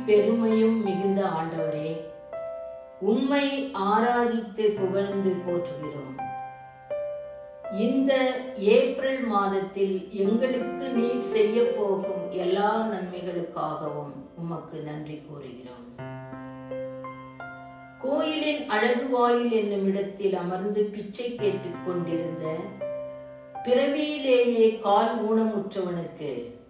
பெருமையும் மிகுந்த ஆண்டவரே உம்மை ஆராதித்து புகழ்ந்து போற்றுகிறோம் இந்த ஏப்ரல் மாதத்தில் எங்களுக்கு நீர் செய்ய போகும் எல்லா நன்மைகளுக்காகவும் உமக்கு நன்றி கூறுகிறோம் கோயிலின் அழகு வாயில் என்னும் இடத்தில் அமர்ந்து பிச்சை கேட்டுக் கொண்டிருந்த பிறவியிலேயே கால் ஊனமுற்றவனுக்கு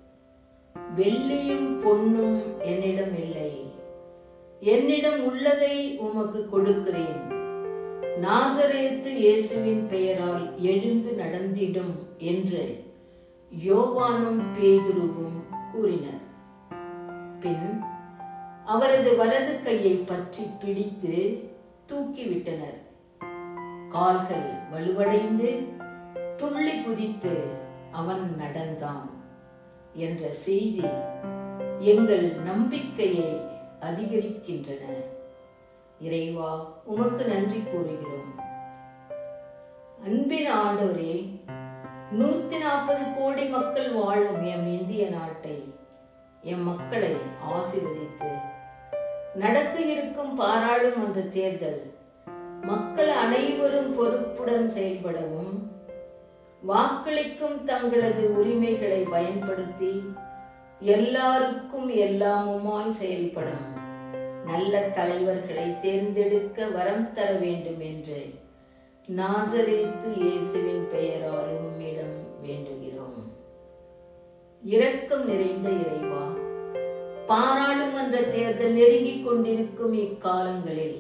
வெள்ளியும் பொன்னும் என்னிடம் இல்லை என்னிடம் உள்ளதை உமக்கு கொடுக்கிறேன் நாசரேத்து இயேசுவின் பெயரால் எழுந்து நடந்திடும் என்று யோவானும் பேதுருவும் கூறினர் பின் அவரது வலது கையை பற்றி பிடித்து தூக்கிவிட்டனர் கால்கள் வலுவடைந்து துள்ளி குதித்து அவன் நடந்தான் என்ற செய்தி எங்கள் நம்பிக்கையை அதிகரிக்கின்றன இறைவா உமக்கு நன்றி கூறுகிறோம் அன்பின் ஆண்டவரே நூத்தி நாற்பது கோடி மக்கள் வாழும் எம் இந்திய நாட்டை எம் மக்களை ஆசீர்வதித்து நடக்க இருக்கும் பாராளுமன்ற தேர்தல் மக்கள் அனைவரும் பொறுப்புடன் செயல்படவும் வாக்களிக்கும் தங்களது உரிமைகளை பயன்படுத்தி எல்லாருக்கும் எல்லாமுமாய் செயல்படும் நல்ல தலைவர்களை தேர்ந்தெடுக்க வரம் தர வேண்டும் என்று நாசரேத்து இயேசுவின் பெயரால் உம்மிடம் வேண்டுகிறோம் இரக்கம் நிறைந்த இறைவா பாராளுமன்ற தேர்தல் நெருங்கிக் கொண்டிருக்கும் இக்காலங்களில்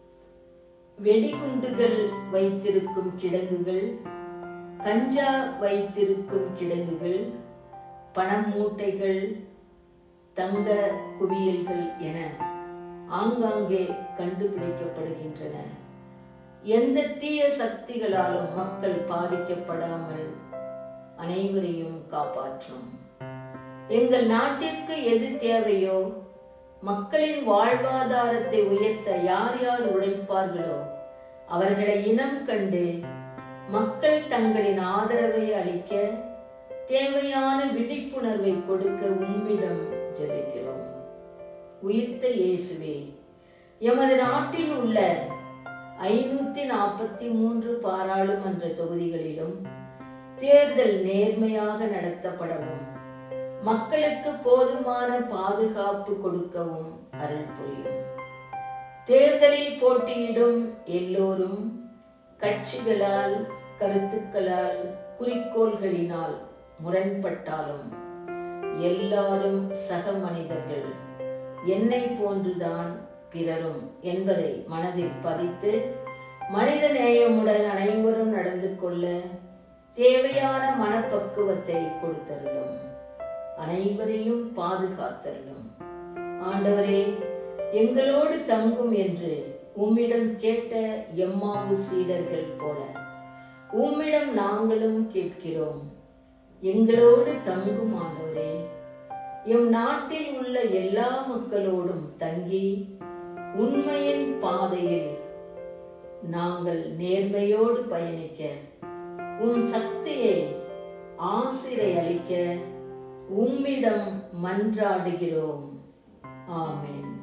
வெடிகுண்டுகள் வைத்திருக்கும் கிடங்குகள் கஞ்சா வைத்திருக்கும் கிடங்குகள் பணம் மூட்டைகள் தங்க குவியல்கள் என ஆங்காங்கே கண்டுபிடிக்கப்படுகின்றன எந்த தீய சக்திகளாலும் மக்கள் பாதிக்கப்படாமல் அனைவரையும் காப்பாற்றும் எங்கள் நாட்டிற்கு எது தேவையோ மக்களின் வாழ்வாதாரத்தை உயர்த்த யார் யார் உழைப்பார்களோ அவர்களை இனம் கண்டு மக்கள் தங்களின் ஆதரவை அளிக்க தேவையான விழிப்புணர்வை கொடுக்க உம்மிடம் ஜெபிக்கிறோம் உயிர்த்த இயேசுவே எமது நாட்டில் உள்ள ஐநூத்தி நாற்பத்தி மூன்று பாராளுமன்ற தொகுதிகளிலும் தேர்தல் நேர்மையாக நடத்தப்படவும் மக்களுக்கு போதுமான பாதுகாப்பு கொடுக்கவும் அருள் புரியும் தேர்தலில் போட்டியிடும் எல்லோரும் கட்சிகளால் கருத்துக்களால் குறிக்கோள்களினால் முரண்பட்டாலும் எல்லாரும் சக மனிதர்கள் என்னை போன்றுதான் பிறரும் என்பதை மனதில் பதித்து மனித நேயமுடன் அனைவரும் நடந்து கொள்ள தேவையான மனப்பக்குவத்தை கொடுத்தருளும் அனைவரையும் பாதுகாத்தருளும் ஆண்டவரே எங்களோடு தங்கும் என்று உம்மிடம் கேட்ட எம்மாவு சீடர்கள் போல உம்மிடம் நாங்களும் கேட்கிறோம் எங்களோடு தங்கும் ஆண்டவரே எம் நாட்டில் உள்ள எல்லா மக்களோடும் தங்கி உண்மையின் பாதையில் நாங்கள் நேர்மையோடு பயணிக்க உன் சக்தியை ஆசிரை அளிக்க உம்மிடம் மன்றாடுகிறோம் ஆமென்